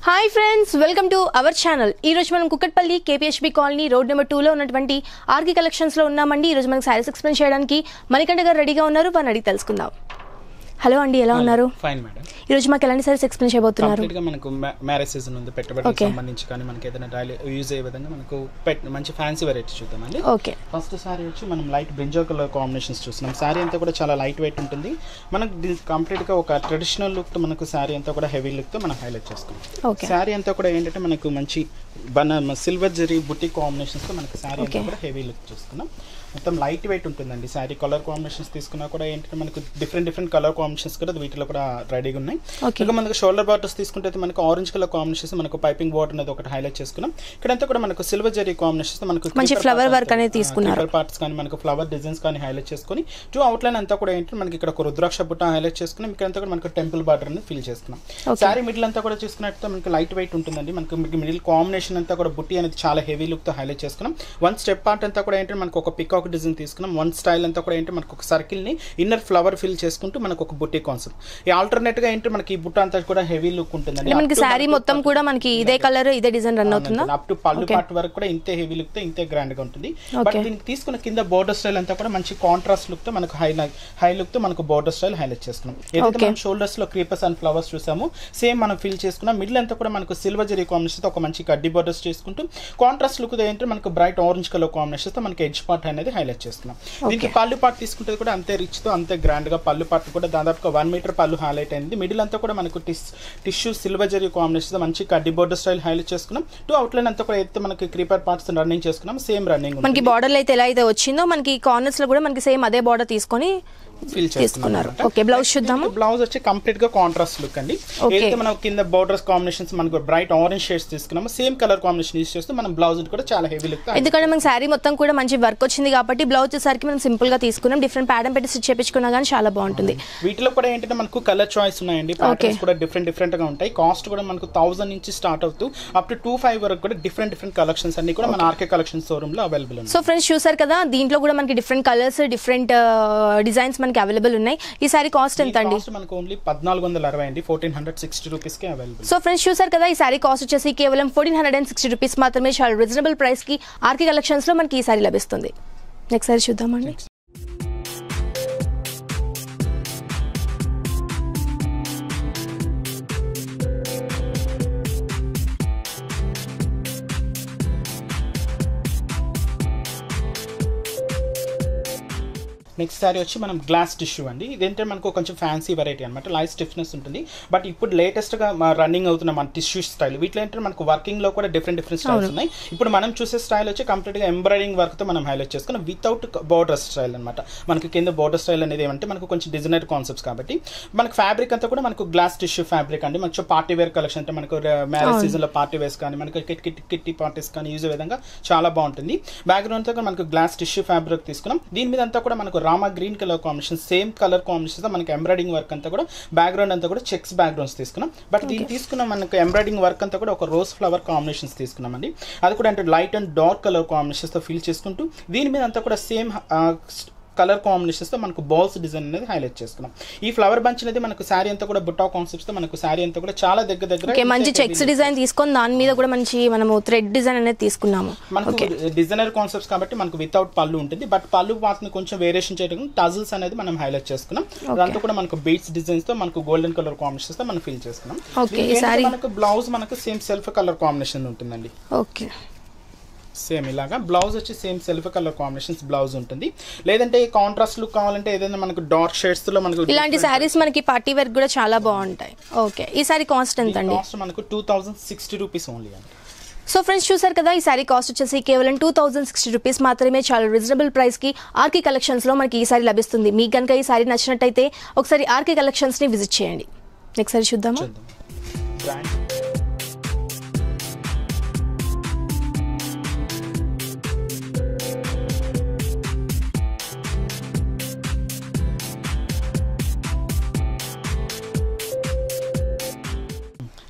Hi friends welcome to our channel ఈ రోజు మనం Kukatpally KPHB colony road number టూలో ఉన్నటువంటి ఆర్కి కలెక్షన్స్లో ఉన్నామండి ఈ రోజు మనకి శారీస్ ఎక్స్ప్లెయిన్ చేయడానికి మణికంఠ గారు రెడీగా ఉన్నారు వారిని అడిగి తెలుసుకుందాం హలో అండి ఎలా ఉన్నారు ఫైన్ మేడం ఈ రోజు మాకు ఎలాంటి శారీస్ ఎక్స్ప్లెయిన్ చేయబోతున్నారు కంప్లీట్ గా మనకు మ్యారేజ్ సీజన్ ఉంది పెట్టుబడికి Okay. సంబంధించి కానీ మనకి ఏదైనా డైలీ యూజ్ అయ్యే విధంగా మనకు పెట్ మంచి ఫ్యాన్సీ వెరైటీ చూద్దామండి ఓకే ఫస్ట్ సారీ వచ్చి మనం లైట్ బ్రింజో కలర్ కాంబినేషన్స్ చూస్తున్నాం సారీ అంతా కూడా చాలా లైట్ వెయిట్ ఉంటుంది మనకు కంప్లీట్ గా ఒక ట్రెడిషనల్ లుక్ తో మనకు సారీ అంతా కూడా హెవీ లుక్ తో మనం హైలైట్ చేసుకున్నాం ఓకే సారీ అంతా కూడా ఏంటంటే మనకు మంచి బన సిల్వర్ జరీ బుట్టి కాంబినేషన్స్ తో మనకు సారీ అంతా Okay. కూడా హెవీ లుక్ చూస్తున్నాం మొత్తం లైట్ వెయిట్ ఉంటుందండి సారీ కలర్ కాంబినేషన్స్ తీసుకున్నా కూడా ఏంటంటే మనకు డిఫరెంట్ డిఫరెంట్ కలర్ కాంబినేషన్స్ కూడా వీటిలో కూడా రెడీగా ఉన్నాయి Okay. ఇంకా మనకు షోల్డర్ బార్డర్స్ తీసుకుంటే అయితే మనకు ఆరెంజ్ కలర్ కాంబినేషన్స్ మనకు పైపింగ్ బార్డర్ అనేది ఒకటి హైలైట్ చేసుకున్నాం ఇక్కడంతా కూడా మనకు సిల్వర్ జరీ కాంబినేషన్స్ మనకు మంచి flower work అనేది తీసుకున్నారు. పార్ట్స్ కానీ మనకు ఫ్లవర్ డిజైన్స్ కానీ హైలైట్ చేసుకొని టూ అవుట్లైన్ అంతా కూడా ఏంటంటే మనకి ఇక్కడ ఒక రుద్రాక్ష బుట్ట హైలైట్ చేసుకున్నాం ఇక్కడంతా కూడా మనకు టెంపుల్ బార్డర్ అనేది ఫిల్ చేసుకున్నాం Okay. సారీ మిడిల్ అంతా కూడా చూసుకున్నట్టు మనకి లైట్ వెయిట్ ఉంటుందండి మనకు మిడిల్ కాంబినేషన్ అంతా కూడా బుట్టి అనేది చాలా హెవీ లుక్ తో హైలైట్ చేసుకున్నాం వన్ స్టెప్ పార్ట్ అంతా కూడా ఏంటంటే మనకు ఒక పికాక్ డిజైన్ తీసుకున్నాం వన్ స్టైల్ అంతా కూడా ఏంటంటే మనకు ఒక సర్కిల్ ని ఇన్నర్ ఫ్లవర్ ఫిల్ చేసుకుంటూ మనకు ఒక బుట్టి కాన్సెప్ట్ ఈ ఆల్టర్నేట్ గా ఏంటంటే మనకి ఈ బుట్ట అంతా కూడా హెవీ లుక్ ఉంటుందండి అంటే మనకి శారీ మొత్తం కూడా మనకి ఇదే కలర్ ఇదే డిజైన్ రన్ అవుతుందా అప్ టు పళ్ళు Okay. పార్ట్ వరకు కూడా ఇంతే హెవీ లుక్ తో ఇంతే గ్రాండ్ గా ఉంటుంది బట్ Okay. దీనికి తీసుకున్న కింద బోర్డర్ స్టైల్ అంతా కూడా మంచి కాంట్రాస్ట్ లుక్ తో మనకు హై హై లుక్ తో మనకు బోర్డర్ స్టైల్ హైలైట్ చేసుకున్నాం ఏదైతే Okay. మనం షోల్డర్స్ లో క్రీపర్స్ అండ్ ఫ్లవర్స్ చూసాము సేమ్ మనం ఫీల్ చేసుకున్నాం మిడిల్ అంతా కూడా మనకు సిల్వర్ జరీ కాంబినేషన్ తో ఒక మంచి కడ్డీ బోర్డర్స్ చేసుకుంటూ కాంట్రాస్ట్ లుక్ ఏంటంటే మనకు బ్రైట్ ఆరెంజ్ కలర్ కాంబినేషన్ తో మనకి ఎడ్జ్ పార్ట్ అనేది హైలైట్ చేసుకున్నాం దీనికి పళ్ళు పార్ట్ తీసుకుంటే కూడా అంతే రిచ్ తో అంతే గ్రాండ్ గా పళ్ళు పార్ట్ కూడా దాదాపుగా వన్ మీటర్ పళ్ళు హైలైట్ అయింది మిడిల్ అంతా కూడా మనకు టిస్ టిష్యూ సిల్వర్ జరీ కాంబినేషన్ తో మంచి కడ్డీ బోర్డర్ స్టైల్ హైలైట్ చేసుకున్నాం టూ అవుట్లైన్ అంతా కూడా అయితే మనకి క్రీపర్ పార్ట్స్ రన్నింగ్ చేసుకున్నాం సేమ్ రన్నింగ్ మనకి బార్డర్ అయితే ఎలా అయితే వచ్చిందో మనకి కార్నర్స్ లో కూడా మనకి సేమ్ అదే బార్డర్ తీసుకొని ఫిల్ తీసుకున్నారు ఓకే బ్లౌజ్ చూద్దాము బ్లౌజ్ వచ్చి కంప్లీట్ గా కాంట్రాస్ట్ లుక్ అండి Okay. ఏదైతే మనం కింద బోర్డర్స్ కాంబినేషన్స్ మనకు బ్రైట్ ఆరెంజ్ షేడ్స్ తీసుకున్నాము సేమ్ కలర్ కాంబినేషన్ యూస్ చేస్తూ మనం బ్లౌజ్ కూడా చాలా హెవీ లుక్ ఎందుకంటే మనకి శారీ మొత్తం కూడా మంచి వర్క్ వచ్చింది కాబట్టి బ్లౌజ్ వచ్చేసరికి మనం సింపుల్ గా తీసుకున్నాం డిఫరెంట్ ప్యాటర్న్ పెట్టి స్టిచ్ చేపించుకున్నా కానీ చాలా బాగుంటుంది వీటిలో కూడా ఏంటంటే మనకు కలర్ చాయిస్ ఉన్నాయండి ప్యాటర్న్స్ కూడా డిఫరెంట్ డిఫరెంట్ గా ఉంటాయి కాస్ట్ కూడా మనకు థౌసండ్ నుంచి స్టార్ట్ అవుతూ అప్ టు టూ ఫైవ్ వరకు కూడా డిఫరెంట్ డిఫరెంట్ కలెక్షన్స్ అన్ని కూడా మన ఆర్కే కలెక్షన్ షోరూమ్ లో అవైలబుల్ ఉంది సో ఫ్రెండ్స్ చూసారు కదా దీంట్లో కూడా మనకి డిఫరెంట్ కలర్స్ డిఫరెంట్ డిజైన్స్ మనకి అవైలబుల్ ఉన్నాయి ఈ సారీ కాస్ట్ ఎంత అండి కాస్ట్ మనకు ఓన్లీ పద్నాలుగు వందల అరవై అండి ఫోర్టీన్ హండ్రెడ్ సిక్స్టీ రూపీస్ కి అవైలబుల్ సో ఫ్రెండ్స్ చూసారు కదా ఈ సారీ కాస్ట్ వచ్చేసి కేవలం fourteen hundred and sixty rupees మాత్రమే చాలా రీజనబుల్ ప్రైస్ కి ఆర్కే కలెక్షన్స్ లో మనకి ఈ సారీ లభిస్తుంది నెక్స్ట్ సారీ చూద్దామండి నెక్స్ట్ సారీ వచ్చి మనం గ్లాస్ టిష్యూ అండి ఇదేంటే మనకు కొంచెం ఫ్యాన్సీ వెరైటీ అనమాట లైట్ స్టిఫ్నెస్ ఉంటుంది బట్ ఇప్పుడు లేటెస్ట్ గా రన్నింగ్ అవుతున్న మన టిష్యూ స్టైల్ వీటిలో ఏంటంటే మనకు వర్కింగ్ లో కూడా డిఫరెంట్ డిఫరెంట్ స్టైల్స్ ఉన్నాయి ఇప్పుడు మనం చూసే స్టైల్ వచ్చి కంప్లీట్ గా ఎంబ్రాయిడింగ్ వర్క్ తో మనం హైలైట్ చేసుకున్నాం వితౌట్ బోర్డర్ స్టైల్ అనమాట మనకి కింద బోర్డర్ స్టైల్ అనేది ఏమంటే మనకు కొంచెం డిజైనర్ కాన్సెప్ట్స్ కాబట్టి మనకు ఫ్యాబ్రిక్ అంతా కూడా మనకు గ్లాస్ టిష్యూ ఫ్యాబ్రిక్ అండి మనకు పార్టీ వేర్ కలెక్షన్ అంటే మనకు మ్యారేజ్ సీజన్ లో పార్టీ వేర్స్ కానీ మనకు కిట్ కిట్ కిట్టి పార్టీస్ కానీ యూజ్ విధంగా చాలా బాగుంటుంది బ్యాక్గ్రౌండ్ తో కూడా మనకు గ్లాస్ టిష్యూ ఫ్యాబ్రిక్ తీసుకున్నాం దీని మీద అంతా కూడా మనకు Rama green colour combination same colour combination తో మనకి ఎంబ్రాయిడింగ్ వర్క్ అంతా కూడా బ్యాక్గ్రౌండ్ అంతా కూడా చెక్స్ బ్యాక్గ్రౌండ్స్ తీసుకున్నాం బట్ దీన్ని తీసుకున్న మనకు ఎంబ్రాయిడింగ్ వర్క్ అంతా కూడా ఒక రోజ్ ఫ్లవర్ కాంబినేషన్స్ తీసుకున్నామండి అది కూడా అంటే light and dark colour combinations తో ఫిల్ చేసుకుంటూ దీని మీద అంతా కూడా సేమ్ కలర్ కాంబినేషన్స్ తో మనకు బాల్స్ డిజైన్ అనేది హైలైట్ చేసుకున్నాం ఈ ఫ్లవర్ బంచ్ అనేది మనకు శారీ అంతా కూడా బుట్టా కాన్సెప్ట్స్ తో మనకు శారీ అంతా కూడా చాలా దగ్గర దగ్గర ఓకే మంచి చెక్స్ డిజైన్ తీసుకొని దాని మీద కూడా మంచి మనము థ్రెడ్ డిజైన్ అనేది తీసుకున్నాము మనకు డిజైనర్ కాన్సెప్ట్స్ కాబట్టి మనకు వితౌట్ పళ్ళు ఉంటుంది బట్ పళ్ళు పాత్ని కొంచెం వేరియేషన్ చేయడం టజిల్స్ అనేది మనం హైలైట్ చేసుకున్నాం దాంతో కూడా మనకు బీట్స్ డిజైన్స్ తో మనకు గోల్డెన్ కలర్ కాంబినేషన్స్ తో మనం ఫిల్ చేసుకున్నాం Okay, దీనికి ఈ saree- ఏంటంటే మనకు బ్లౌజ్ మనకు సేమ్ సెల్ఫ్ కలర్ కాంబినేషన్ ఉంటుందండి ఓకే సేమ్ ఇలాగా బ్లౌజ్ వచ్చి same self colour combinations blouse ఉంటుంది లేదంటే కాంట్రాస్ట్ లుక్ కావాలంటే ఏదైనా మనకు డార్క్ షేడ్స్ లో మనకు ఇలాంటి శారీస్ మనకి పార్టీ వేర్ కూడా చాలా బాగుంటాయి ఓకే ఈ సారీ కాస్ట్ ఎంత అండి కాస్ట్ మనకు two thousand sixty rupees only అండి సో ఫ్రెండ్స్ చూసారు కదా ఈ సారీ కాస్ట్ వచ్చేసి కేవలం టూ థౌసండ్ సిక్స్టీ రూపీస్ మాత్రమే చాలా రీజనబుల్ ప్రైస్ కి ఆర్కే కలెక్షన్స్ లో మనకి ఈ సారీ లభిస్తుంది మీకు కనుక ఈ సారీ నచ్చినట్టయితే ఒకసారి ఆర్కే కలెక్షన్స్ ని విజిట్ చేయండి నెక్స్ట్ సారీ చూద్దాము చూద్దాం బ్రాండ్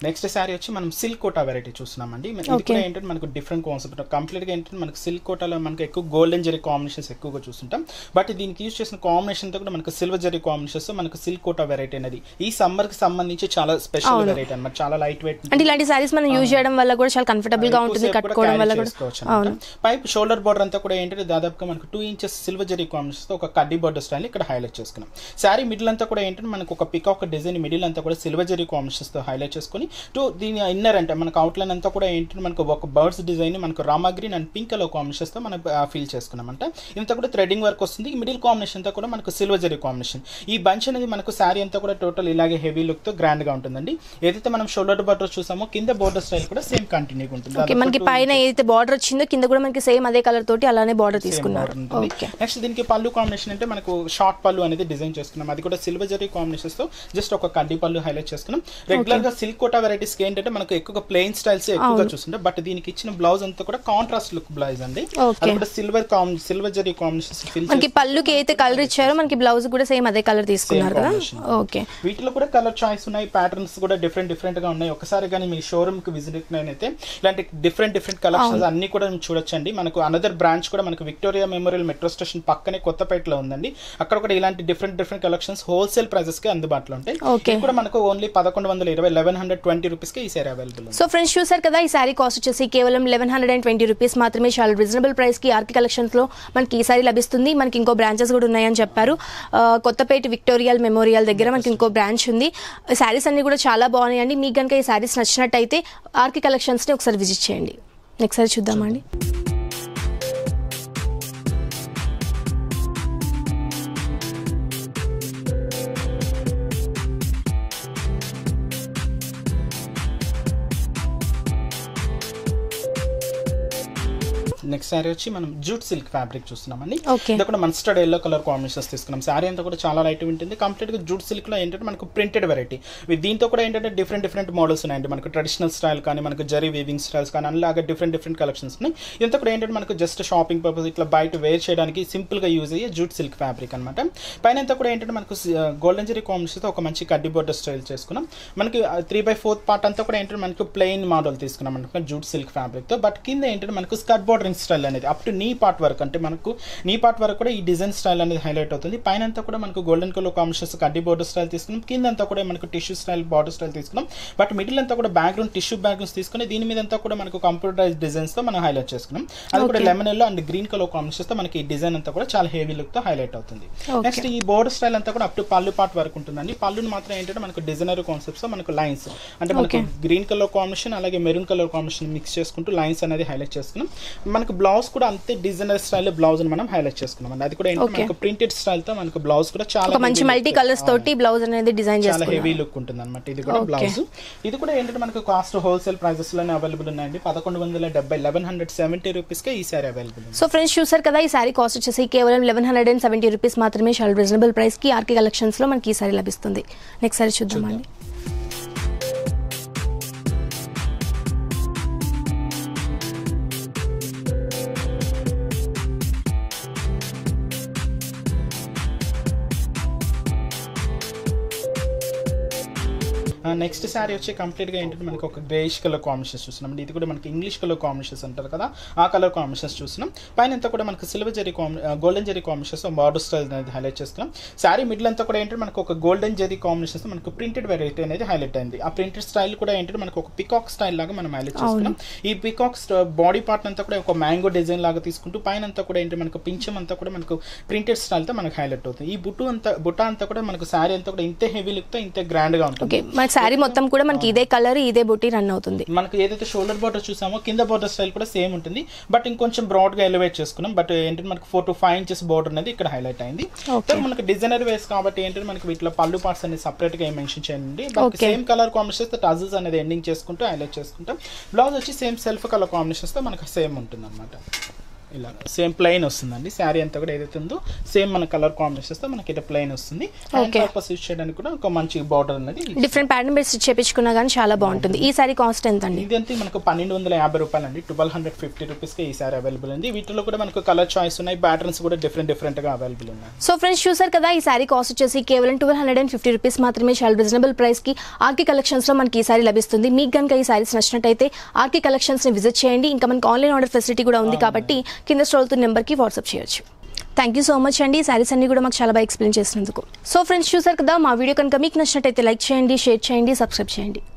నెక్స్ట్ శారీ వచ్చి మనం సిల్క్ కోటా వెరైటీ చూస్తున్నామండి ఇది Okay. కూడా ఏంటంటే మనకు డిఫరెంట్ కాన్సెప్ట్ కంప్లీట్ గా ఏంటంటే మనకు సిల్క్ కోటాలో మనకు ఎక్కువ గోల్డెన్ జరీ కాంబినేషన్స్ ఎక్కువగా చూస్తుంటాం బట్ దీనికి యూజ్ చేసిన కాంబినేషన్ తో కూడా మనకు సిల్వర్ జరీ కాంబినేషన్స్ తో మనకు సిల్క్ కోటా వెరైటీ అనేది ఈ సమ్మర్ కి సంబంధించి చాలా స్పెషల్ అవును. వెరైటీ అన్నమాట చాలా లైట్ వెయిట్ అంటే ఇలాంటి సారీస్ మనం యూజ్ చేయడం వల్ల కూడా చాలా కంఫర్టబుల్ గా ఉంటుంది కట్టుకోవడం వల్ల కూడా అవును పైప్ షోల్డర్ బార్డర్ అంతా కూడా ఏంటంటే దాదాపుగా మనకు two inches silver zari combination తో ఒక కడ్డీ బార్డర్ స్టైల్ ఇక్కడ హైలైట్ చేసుకున్నాం శారీ మిడిల్ అంతా కూడా ఏంటంటే మనకు ఒక పికాక్ డిజైన్ మిడిల్ అంతా కూడా సిల్వర్ జరీ కాంబినేషన్స్ తో హైలైట్ చేసుకుని టూ దీని ఇన్నర్ అంటే మనకు అవుట్లైన్ అంతా కూడా ఏంటంటే మనకు ఒక బర్డ్స్ డిజైన్ మనకు Rama green and pink colour combinations తో మనం ఫీల్ చేసుకున్నాం అంటే ఇంత కూడా థ్రెడింగ్ వర్క్ వస్తుంది మిడిల్ కాంబినేషన్ అంతా కూడా మనకు సిల్వర్ జరీ కాంబినేషన్ ఈ బంచ్ అనేది మనకు శారీ అంతా కూడా టోటల్ ఇలాగే హెవీ లుక్ తో గ్రాండ్ గా ఉంటుందండి ఏదైతే మనం షోల్డర్ బార్డర్ చూసామో కింద బోర్డర్ స్టైల్ కూడా సేమ్ కంటిన్యూ ఉంటుంది ఓకే మనకి పైన ఏదైతే బార్డర్ వచ్చిందో కింద కూడా మనకి సేమ్ అదే కలర్ తోటి అలానే బార్డర్ తీసుకున్నారు ఓకే నెక్స్ట్ దీనికి పళ్ళు కాంబినేషన్ అంటే మనకు షార్ట్ పళ్ళు అనేది డిజైన్ చేసుకున్నాం అది కూడా సిల్వర్ జరీ కాంబినేషన్స్ తో జస్ట్ ఒక కడ్డీ పళ్ళు హైలైట్ చేసుకున్నాం రెగ్యులర్ గా సిల్క్ కోటా వెరైటీస్ కి ఏంటంటే మనకు ఎక్కువగా ప్లెయిన్ స్టైల్స్ ఎక్కువగా చూస్తుంటాం బట్ దీనికి ఇచ్చిన బ్లౌజ్ అంతా కూడా కాంట్రాస్ట్ లుక్ బ్లౌజ్ అండి Okay. అది కూడా silver silver zari combinations fill మనకి పళ్ళుకి ఏదైతే కలర్ ఇచ్చారో మనకి బ్లౌజ్ కూడా సేమ్ అదే కలర్ తీసుకున్నారు కదా combination. ఓకే వీటిలో కూడా కలర్ చాయిస్ ఉన్నాయి ప్యాటర్న్స్ కూడా డిఫరెంట్ డిఫరెంట్ గా ఉన్నాయి ఒకసారి కానీ మీ షోరూమ్ కి విజిట్ అయితే ఇలాంటి డిఫరెంట్ డిఫరెంట్ కలెక్షన్స్ అన్ని కూడా మీరు చూడొచ్చండి మనకు అనదర్ బ్రాంచ్ కూడా మనకు విక్టోరియా మెమోరియల్ మెట్రో స్టేషన్ పక్కనే కొత్తపేటలో ఉందండి అక్కడ కూడా ఇలాంటి different different collections wholesale prices కి అందుబాటులో ఉంటాయి Okay. ఇది కూడా మనకు ఓన్లీ పదకొండు వందల ఇరవై లెవెన్ హండ్రెడ్ ట్వంటీ రూపీస్ కి ఈ సారీ అవైలబుల్ ఉంది సో ఫ్రెండ్స్ చూసారు కదా ఈ సారీ కాస్ట్ వచ్చేసి కేవలం eleven hundred and twenty rupees మాత్రమే చాలా రీజనబుల్ ప్రైస్ కి ఆర్కి కలెక్షన్స్ లో మనకి ఈ సారీ లభిస్తుంది మనకి ఇంకో బ్రాంచెస్ కూడా ఉన్నాయని చెప్పారు ఆ, కొత్తపేట విక్టోరియల్ మెమోరియల్ దగ్గర మనకి ఇంకో బ్రాంచ్ ఉంది శారీస్ అన్ని కూడా చాలా బాగున్నాయండి మీకు కనుక ఈ శారీస్ నచ్చినట్టయితే ఆర్కి కలెక్షన్స్ ని ఒకసారి విజిట్ చేయండి నెక్స్ట్ సారీ చూద్దామండి నెక్స్ట్ శారీ వచ్చి మనం జూట్ సిల్క్ ఫ్యాబ్రిక్ చూస్తున్నామండి Okay. ఇది కూడా మస్టర్డ్ ఎల్లో కలర్ కాంబినేషన్స్ తీసుకున్నాం శారీ అంతా కూడా చాలా లైట్ ఉంటుంది కంప్లీట్ గా జూట్ సిల్క్ లో ఏంటంటే మనకు ప్రింటెడ్ వెరైటీ దీంతో కూడా ఏంటంటే డిఫరెంట్ డిఫరెంట్ మోడల్స్ ఉన్నాయండి మనకు ట్రెడిషనల్ స్టైల్ కానీ మనకు జరీ వీవింగ్ స్టైల్స్ కానీ అలాగే డిఫరెంట్ డిఫరెంట్ కలెక్షన్స్ ఉన్నాయి ఇదంతా కూడా ఏంటంటే మనకు జస్ట్ షాపింగ్ పర్పస్ ఇట్లా బయట వేర్ చేయడానికి సింపుల్ గా యూజ్ అయ్యే జూట్ సిల్క్ ఫ్యాబ్రిక్ అనమాట పైన అంతా కూడా ఏంటంటే మనకు గోల్డెన్ జరీ కాంబినేషన్ తో ఒక మంచి కడ్డీ బోర్డర్ స్టైల్ చేసుకున్నాం మనకి త్రీ బై ఫోర్త్ పార్ట్ అంతా కూడా ఏంటంటే మనకు ప్లెయిన్ మోడల్ తీసుకున్నాం అనమాట జూట్ సిల్క్ ఫ్యాబ్రిక్ తో బట్ కింద ఏంటంటే మనకు స్కర్ట్ బోర్డరింగ్ స్టైల్ అనేది అప్ టు నీ పార్ట్ వరకు అంటే మనకు నీ పార్ట్ వరకు కూడా ఈ డిజైన్ స్టైల్ అనేది హైలైట్ అవుతుంది పైన అంతా కూడా మనకు గోల్డెన్ కలర్ కాంబినేషన్స్ కడ్డీ బోర్డర్ స్టైల్ తీసుకున్నాం కింద అంతా కూడా మనకు టిష్యూ స్టైల్ బార్డర్ స్టైల్ తీసుకున్నాం బట్ మిడిల్ అంతా కూడా బ్యాక్గ్రౌండ్ టిష్యూ బ్యాక్గ్రౌండ్స్ తీసుకుని దీని మీద అంతా కూడా మనకు కంప్యూటరైజ్ డిజైన్స్ తో మనం హైలైట్ చేసుకున్నాం అది కూడా Okay. Lemon yellow and green colour combinations తో మనకి ఈ డిజైన్ అంతా కూడా చాలా హెవీ లుక్ తో హైలైట్ అవుతుంది Okay. నెక్స్ట్ ఈ బోర్డర్ స్టైల్ అంతా కూడా అప్ టు పళ్ళు పార్ట్ వరకు ఉంటుందండి పళ్ళుని మాత్రం ఏంటంటే మనకు డిజైనర్ కాన్సెప్ట్స్ తో మనకు లైన్స్ అంటే మనకు Okay. గ్రీన్ కలర్ కాంబినేషన్ అలాగే మెరూన్ కలర్ కాంబినేషన్ మిక్స్ చేసుకుంటూ లైన్స్ అనేది హైలైట్ చేసుకున్నాం మనకు బ్లౌజ్ కూడా అంతే డిజైనర్ స్టైల్ బ్లౌజ్ మనం హైలైట్ చేసుకున్నాం అండి అది కూడా ఏంటంటే Okay. మనకు ప్రింటెడ్ స్టైల్ తో మనకు బ్లౌజ్ కూడా చాలా ఒక మంచి heavy మల్టీ look. కలర్స్ తోటి బ్లౌజ్ అనేది డిజైన్ చాలా చేసుకున్నాం హెవీ లుక్ ఉంటుంది అనమాట ఇది కూడా Okay. బ్లౌజ్ ఇది కూడా ఏంటంటే మనకు కాస్ట్ హోల్సేల్ ప్రైజెస్ లోనే అవైలబుల్ ఉన్నాయండి పదకొండు వందల డెబ్బై లెవెన్ హండ్రెడ్ సెవెంటీ రూపీస్ కి ఈ సారీ అవైలబుల్ ఉంది సో ఫ్రెండ్స్ చూసారు కదా ఈ సారీ కాస్ట్ వచ్చేసి కేవలం eleven hundred and seventy rupees మాత్రమే చాలా రీజనబుల్ ప్రైస్ కి ఆర్కే కలెక్షన్స్ లో మనకి ఈ సారీ లభిస్తుంది నెక్స్ట్ సారీ చూద్దామండి నెక్స్ట్ శారీ వచ్చి కంప్లీట్ గా ఏంటంటే మనకి ఒక గ్రేష్ కలర్ కాంబినేషన్స్ చూస్తున్నాం ఇది కూడా మనకి ఇంగ్లీష్ కలర్ కాంబినేషన్స్ అంటారు కదా ఆ కలర్ కాంబినేషన్స్ చూస్తున్నాం పైన అంతా కూడా మనకి silver zari golden zari combinations border style అనేది హైలైట్ చేస్తున్నాం శారీ మిడిల్ అంతా కూడా ఏంటంటే మనకు ఒక గోల్డెన్ జరీ కాంబినేషన్స్ మనకు ప్రింటెడ్ వెరైటీ అనేది హైలైట్ అయింది ఆ ప్రింటెడ్ స్టైల్ కూడా ఏంటంటే మనకు ఒక పికాక్ స్టైల్ లాగా మనం హైలైట్ చేసుకున్నాం ఈ పికాక్ బాడీ పార్ట్ అంతా కూడా ఒక మ్యాంగో డిజైన్ లాగా తీసుకుంటూ పైన అంతా కూడా ఏంటి మనకు పింఛం అంతా కూడా మనకు ప్రింటెడ్ స్టైల్ తో మనకు హైలైట్ అవుతుంది ఈ బుట్టు అంతా బుట్ట అంతా కూడా మనకు శారీ అంతా కూడా ఇంతే హెవీ లుక్ తో ఇంతే గ్రాండ్ గా ఉంటుంది ఓకే మన శారీ మొత్తం కూడా మనకి ఇదే కలర్ ఇదే బుట్టి రన్ అవుతుంది మనకు ఏదైతే షోల్డర్ బార్డర్ చూసామో కింద బార్డర్ స్టైల్ కూడా సేమ్ ఉంటుంది బట్ ఇంకొంచెం బ్రాడ్ గా ఎలివేట్ చేసుకున్నాం బట్ ఏంటంటే మనకు four to five inches border అనేది ఇక్కడ హైలైట్ అయింది Okay. సో మనకు డిజైనర్ వేస్ కాబట్టి ఏంటంటే మనకి వీటిలో పళ్ళు పార్ట్స్ అనేది సపరేట్ గా మెన్షన్ చేయండి but Okay. Same colour combinations tassels అనేది ఎండింగ్ చేసుకుంటూ హైలైట్ చేసుకుంటాం బ్లౌజ్ వచ్చి సేమ్ సెల్ఫ్ కలర్ కాంబినేషన్స్ తో మనకు సేమ్ ఉంటుంది అనమాట ఇలా సేమ్ ప్లెయిన్ వస్తుందండి శారీ అంతా కూడా ఏదైతే ఉందో సేమ్ మన కలర్ కాంబినేషన్స్ తో మనకి అయితే ప్లెయిన్ వస్తుంది హ్యాండ్ Okay. పర్పస్ యూస్ చేయడానికి కూడా ఒక మంచి బార్డర్ అనేది డిఫరెంట్ ప్యాటర్న్ బేస్ చేపించుకున్నా కానీ చాలా బాగుంటుంది ఈ సారీ కాస్ట్ ఎంత అండి ఇది అంతే మనకు పన్నెండు వందల యాభై రూపాయలు అండి ట్వెల్వ్ హండ్రెడ్ ఫిఫ్టీ రూపీస్కి ఈ సారీ అవైలబుల్ ఉంది వీటిలో కూడా మనకు కలర్ చాయిస్ ఉన్నాయి ప్యాటర్న్స్ కూడా డిఫరెంట్ డిఫరెంట్ గా అవైలబుల్ ఉన్నాయి సో ఫ్రెండ్స్ చూసారు కదా ఈ సారీ కాస్ట్ వచ్చేసి కేవలం twelve hundred and fifty rupees మాత్రమే చాలా రీజనబుల్ ప్రైస్ కి ఆర్కి కలెక్షన్స్ లో మనకి ఈ సారీ లభిస్తుంది మీకు కనుక ఈ సారీస్ నచ్చినట్టయితే ఆర్కి కలెక్షన్స్ ని విజిట్ చేయండి ఇంకా మనకి ఆన్లైన్ ఆర్డర్ ఫెసిలిటీ కూడా ఉంది కాబట్టి కింద స్ట్రోల్ నెంబర్ కి వాట్సాప్ చేయొచ్చు థ్యాంక్ యూ సో మచ్ అండి ఈ సారీస్ అన్ని కూడా మాకు చాలా బాగా ఎక్స్ప్లెయిన్ చేసినందుకు సో ఫ్రెండ్స్ చూసారు కదా మా వీడియో కనుక మీకు నచ్చినట్టయితే లైక్ చేయండి షేర్ చేయండి సబ్స్క్రైబ్ చేయండి